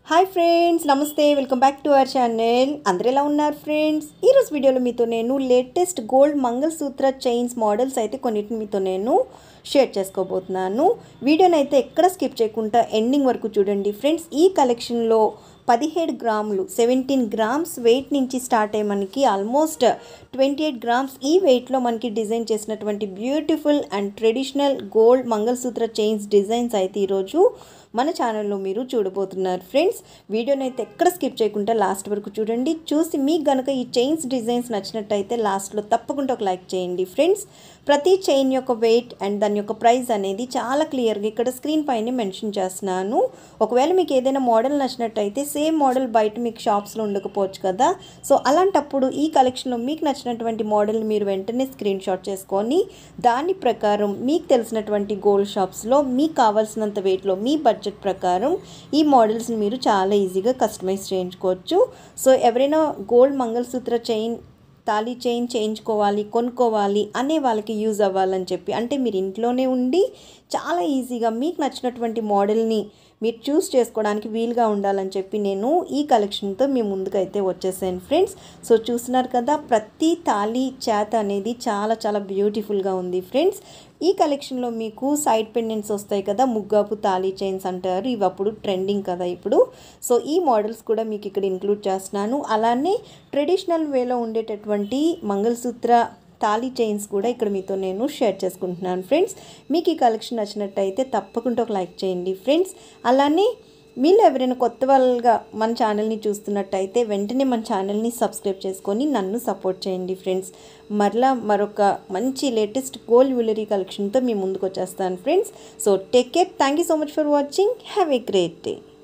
hi friends నమస్తే welcome back to our channel అందరు ఎలా ఉన్నారు ఫ్రెండ్స్ ఈరోజు వీడియోలో మీతో నేను latest gold mangalsutra chains models అయితే కొన్నిటిని మీతో నేను షేర్ చేసుకోబోతున్నాను వీడియోని అయితే ఎక్కడ స్కిప్ చేయకుండా ఎండింగ్ వరకు చూడండి ఫ్రెండ్స్ ఈ కలెక్షన్లో పదిహేడు గ్రాములు సెవెంటీన్ గ్రామ్స్ వెయిట్ నుంచి స్టార్ట్ అయ్యి మనకి ఆల్మోస్ట్ ట్వంటీ ఎయిట్ గ్రామ్స్ ఈ వెయిట్లో మనకి డిజైన్ చేసినటువంటి beautiful and traditional gold mangalsutra chains designs అయితే ఈరోజు మన ఛానల్లో మీరు చూడబోతున్నారు ఫ్రెండ్స్ వీడియోని అయితే ఎక్కడ స్కిప్ చేయకుండా లాస్ట్ వరకు చూడండి చూసి మీకు గనక ఈ చైన్స్ డిజైన్స్ నచ్చినట్టయితే లాస్ట్లో తప్పకుండా ఒక లైక్ చేయండి ఫ్రెండ్స్ ప్రతి చైన్ యొక్క వెయిట్ అండ్ దాని యొక్క ప్రైస్ అనేది చాలా క్లియర్గా ఇక్కడ స్క్రీన్ పైన మెన్షన్ చేస్తున్నాను ఒకవేళ మీకు ఏదైనా మోడల్ నచ్చినట్టయితే సేమ్ మోడల్ బయట మీకు షాప్స్లో ఉండకపోవచ్చు కదా సో అలాంటప్పుడు ఈ కలెక్షన్లో మీకు నచ్చినటువంటి మోడల్ని మీరు వెంటనే స్క్రీన్ షాట్ చేసుకొని దాని ప్రకారం మీకు తెలిసినటువంటి గోల్డ్ షాప్స్లో మీకు కావాల్సినంత వెయిట్లో మీ బడ్జెట్ ప్రకారం ఈ మోడల్స్ని మీరు చాలా ఈజీగా కస్టమైజ్ చేయించుకోవచ్చు సో ఎవరైనా గోల్డ్ మంగళసూత్ర చైన్ తాళీ చైన్ చేయించుకోవాలి కొనుక్కోవాలి అనే వాళ్ళకి యూజ్ అవ్వాలని చెప్పి అంటే మీరు ఇంట్లోనే ఉండి చాలా ఈజీగా మీకు నచ్చినటువంటి మోడల్ని మీరు చూస్ చేసుకోవడానికి వీలుగా ఉండాలని చెప్పి నేను ఈ కలెక్షన్తో మీ ముందుకైతే వచ్చేసాను ఫ్రెండ్స్ సో చూస్తున్నారు కదా ప్రతి తాళి చేత అనేది చాలా చాలా బ్యూటిఫుల్గా ఉంది ఫ్రెండ్స్ ఈ కలెక్షన్లో మీకు సైడ్ పెండెంట్స్ వస్తాయి కదా ముగ్గాపు తాళీ చైన్స్ అంటారు ఇవి అప్పుడు ట్రెండింగ్ కదా ఇప్పుడు సో ఈ మోడల్స్ కూడా మీకు ఇక్కడ ఇంక్లూడ్ చేస్తున్నాను అలానే ట్రెడిషనల్ వేలో ఉండేటటువంటి మంగళసూత్ర తాళీ చైన్స్ కూడా ఇక్కడ మీతో నేను షేర్ చేసుకుంటున్నాను ఫ్రెండ్స్ మీకు ఈ కలెక్షన్ నచ్చినట్టయితే తప్పకుండా ఒక లైక్ చేయండి ఫ్రెండ్స్ అలానే మీరు ఎవరైనా కొత్త వాళ్ళగా మన ఛానల్ని చూస్తున్నట్టయితే వెంటనే మన ఛానల్ని సబ్స్క్రైబ్ చేసుకొని నన్ను సపోర్ట్ చేయండి ఫ్రెండ్స్ మరలా మరొక మంచి లేటెస్ట్ గోల్డ్ జ్యువెలరీ కలెక్షన్తో మీ ముందుకు వచ్చేస్తాను friends so take care thank you so much for watching have a great day